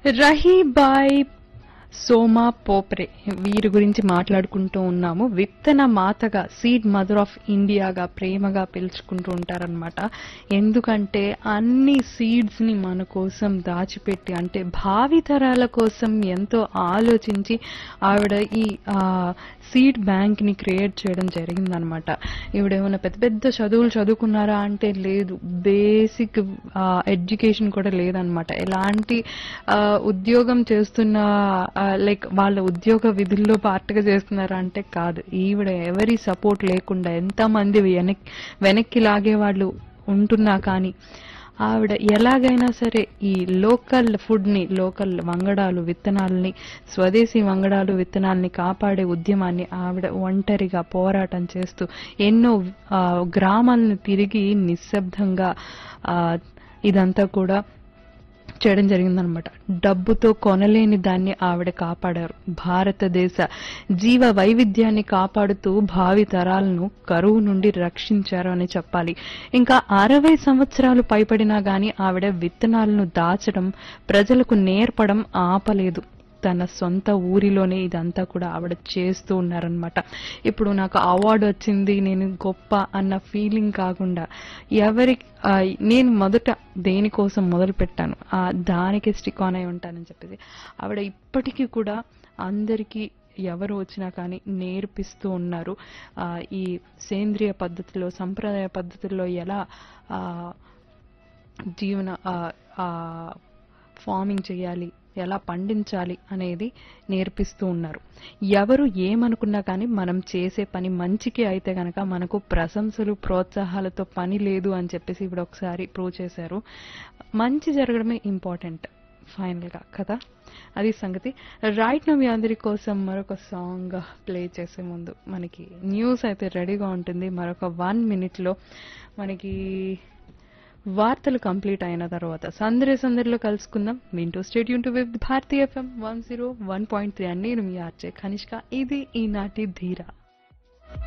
రహీబాయ్ సోమా పోప్రే వీరి గురించి మాట్లాడుకుంటూ ఉన్నాము విత్తన మాతగా సీడ్ మదర్ ఆఫ్ ఇండియాగా ప్రేమగా పిలుచుకుంటూ ఉంటారనమాట ఎందుకంటే అన్ని సీడ్స్ ని మన కోసం దాచిపెట్టి అంటే భావితరాల కోసం ఎంతో ఆలోచించి ఆవిడ ఈ సీడ్ బ్యాంక్ ని క్రియేట్ చేయడం జరిగిందనమాట ఈవిడేమైనా పెద్ద పెద్ద చదువులు చదువుకున్నారా అంటే లేదు బేసిక్ ఎడ్యుకేషన్ కూడా లేదనమాట ఎలాంటి ఆ, ఉద్యోగం చేస్తున్న లైక్ వాళ్ళ ఉద్యోగ విధుల్లో పార్ట్గా చేస్తున్నారా అంటే కాదు ఈవిడ ఎవరి సపోర్ట్ లేకుండా ఎంతమంది వెనక్ వెనక్కి లాగే వాళ్ళు ఉంటున్నా కానీ ఆవిడ ఎలాగైనా సరే ఈ లోకల్ ఫుడ్ ని లోకల్ వంగడాలు విత్తనాలని స్వదేశీ వంగడాలు విత్తనాలని కాపాడే ఉద్యమాన్ని ఆవిడ ఒంటరిగా పోరాటం చేస్తూ ఎన్నో ఆ, గ్రామాలను తిరిగి నిశ్శబ్దంగా ఆ, ఇదంతా కూడా చేయడం జరిగిందనమాట డబ్బుతో కొనలేని దాన్ని ఆవిడ కాపాడారు భారతదేశ జీవ వైవిధ్యాన్ని కాపాడుతూ భావి తరాలను కరువు నుండి రక్షించారు అని చెప్పాలి ఇంకా అరవై సంవత్సరాలు పైపడినా గాని ఆవిడ విత్తనాలను దాచడం ప్రజలకు నేర్పడం ఆపలేదు తన సొంత ఊరిలోనే ఇదంతా కూడా ఆవిడ చేస్తూ ఉన్నారనమాట ఇప్పుడు నాకు అవార్డు వచ్చింది నేను గొప్ప అన్న ఫీలింగ్ కాకుండా ఎవరి ఆ, నేను మొదట దేనికోసం మొదలు పెట్టాను ఆ దానికి స్టిక్ ఆన్ అయి ఉంటానని చెప్పేసి ఆవిడ ఇప్పటికీ కూడా అందరికీ ఎవరు వచ్చినా కానీ నేర్పిస్తూ ఉన్నారు ఆ, ఈ సేంద్రియ పద్ధతిలో సంప్రదాయ పద్ధతుల్లో ఎలా ఆ, జీవన ఆ- ఆ ఫార్మింగ్ చేయాలి ఎలా పండించాలి అనేది నేర్పిస్తూ ఉన్నారు ఎవరు ఏమనుకున్నా కానీ మనం చేసే పని మంచికి అయితే గనక మనకు ప్రశంసలు ప్రోత్సాహాలతో పని లేదు అని చెప్పేసి ఇప్పుడు ఒకసారి ప్రూవ్ చేశారు మంచి జరగడమే ఇంపార్టెంట్ ఫైనల్ గా కదా అది సంగతి రైట్ నా మీ అందరి కోసం మరొక సాంగ్ ప్లే చేసే ముందు మనకి న్యూస్ అయితే రెడీగా ఉంటుంది మరొక వన్ మినిట్ లో మనకి వార్తలు కంప్లీట్ అయిన తర్వాత సందరి సందరిలో కలుసుకుందాం వింటూ stay tuned to with Bharati FM one zero one point three అని నేను మీ ఆర్జే కనిష్క ఇది ఈనాటి ధీరా